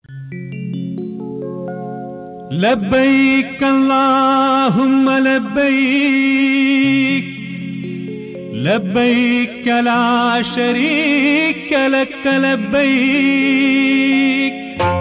لبيك اللهم لبيك لبيك لا شريك لك لبيك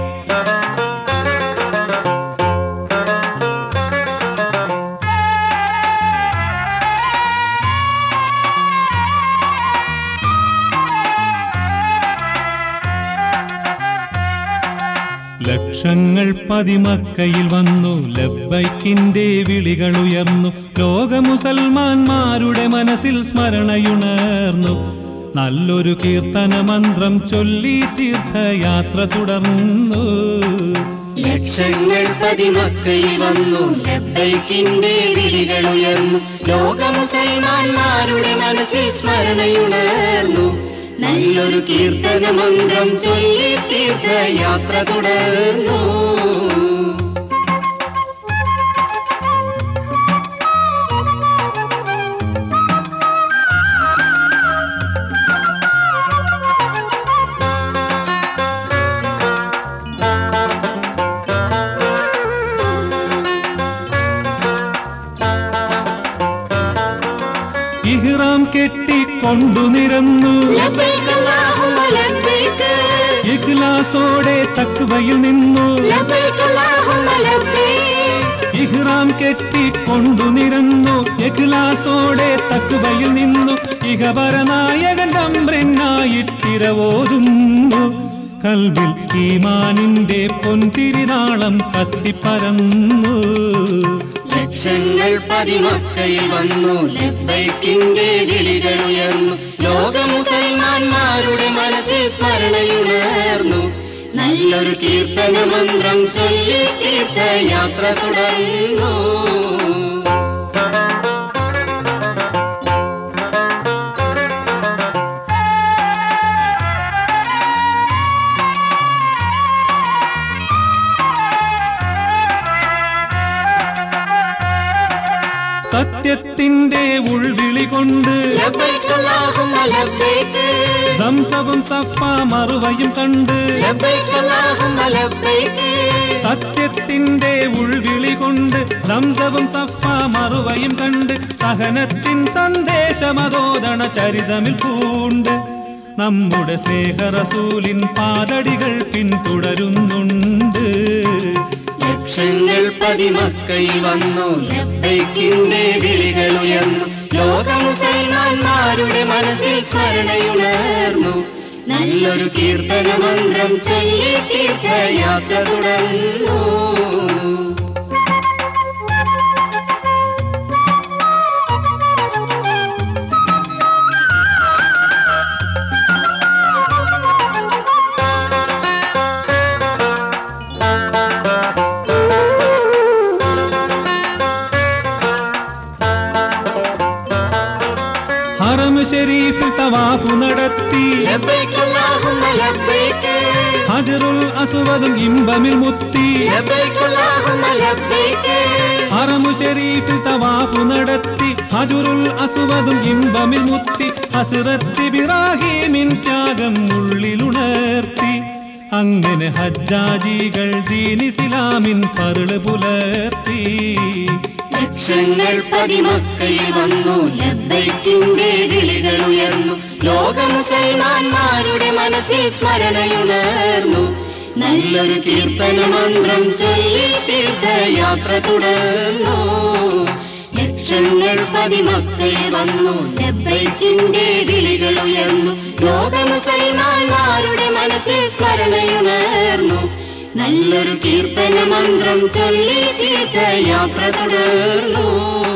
ലക്ഷങ്ങൾ പതിമക്കയിൽ വന്നു ലബ്ബൈക്കിന്റെ വിളികൾ ഉയർന്നു ലോക മുസൽമാന്മാരുടെ മനസ്സിൽ സ്മരണയുണർന്നു നല്ലൊരു കീർത്തന മന്ത്രം ചൊല്ലി തീർത്ഥയാത്ര തുടർന്നു ലക്ഷങ്ങൾ പതിമക്കയിൽ വന്നു ലബ്ബൈക്കിന്റെ വിളികൾ ഉയർന്നു ലോക മുസൽമാന്മാരുടെ മനസ്സിൽ സ്മരണയുണർന്നു നല്ലൊരു കീർത്തന മന്ത്രം ചൊല്ലി തീർത്ഥയാത്ര തുടർന്നു ഇഹ്റാം കെട്ടി കൊണ്ടു നിരന്നു ലബ്ബൈക്ക് അല്ലാഹുമ്മ ലബ്ബൈക്ക് ഇഖ്ലാസോടെ തക്വയിൽ നിന്നു ലബ്ബൈക്ക് അല്ലാഹുമ്മ ലബ്ബൈക്ക് ഇഹ്റാം കെട്ടി കൊണ്ടു നിരന്നു ഇഖ്ലാസോടെ തക്വയിൽ നിന്നു ഇഹപരനായകൻ തമ്പ്രനായിട്ടിരവോതുന്നു കൽവിൽ ഈമാനിന്റെ പൊൻതിരിനാളം കത്തിപ്പരന്നു ലക്ഷങ്ങൾ പതിമക്കയിൽ വന്നു ലബ്ബൈക്കിന്റെ വിളികൾ ഉയർന്നു ലോക മുസൽമാന്മാരുടെ മനസ്സിൽ സ്മരണയുണർന്നു നല്ലൊരു കീർത്തന മന്ത്രം ചൊല്ലി തീർത്ഥയാത്ര തുടർന്നു സത്യത്തിന്റെ ഉൾവിളി കൊണ്ട് ലബ്ബൈക്ക് അല്ലാഹുമ്മ ലബ്ബൈക്ക് സംസവും സഫ മറുവയും കണ്ട് ലബ്ബൈക്ക് അല്ലാഹുമ്മ ലബ്ബൈക്ക് സത്യത്തിന്റെ ഉൾവിളി കൊണ്ട് സംസവും സഫ മറുവയും കണ്ട് സഹനത്തിൻ സന്ദേശമതോദണ ചരിതമിൽ പൂണ്ട് നമ്മുടെ സ്നേഹറസൂലിൻ പാതടികൾ പിന്തുടരുന്നുണ്ട് ലക്ഷങ്ങൾ പതിമക്കയിൽ വന്നു ലബ്ബൈക്കിന്റെ വിളികൾ ഉയർന്നു ലോക മുസൽമാന്മാരുടെ മനസ്സിൽ സ്മരണയുണർന്നു നല്ലൊരു കീർത്തന മന്ത്രം ചൊല്ലി തീർത്ഥയാത്ര തുടർന്നു ഹറം ഷെരീഫിൽ തവാഫു നടത്തി ലബ്ബൈക്ക് അല്ലാഹുമ്മ ലബ്ബൈക്ക് ഹജറുൽ അസുവതും ഇമ്പമിൽ മുത്തി ലബ്ബൈക്ക് അല്ലാഹുമ്മ ലബ്ബൈക്ക് ഹറമു ഷെരീഫിൽ തവാഫു നടത്തി ഹജുറുൽ അസുവതും ഇമ്പമിൽ മുത്തി ഹസ്രത്തി ബിറാഹീമിൻ ത്യാഗം ഉള്ളിലുണർത്തി അങ്ങനെ ഹജ്ജാജികൾ ദീനിസ്ലാമിൻ പരുള് പുലർത്തി ലക്ഷങ്ങൾ പതിമക്കയിൽ വന്നു ലബ്ബൈക്കിന്റെ വിളികൾ ഉയർന്നു ലോക മുസൽമാന്മാരുടെ മനസ്സിൽ സ്മരണയുണർന്നു നല്ലൊരു കീർത്തന മന്ത്രം ചൊല്ലി തീർത്ഥയാത്ര തുടർന്നു ലക്ഷങ്ങൾ പതിമക്കയിൽ വന്നു ലബ്ബൈക്കിന്റെ വിളികൾ ഉയർന്നു ലോക മുസൽമാന്മാരുടെ മനസ്സിൽ സ്മരണയുണർന്നു നല്ലൊരു കീർത്തന മന്ത്രം ചൊല്ലി തീർത്ഥയാത്ര തുടർന്നു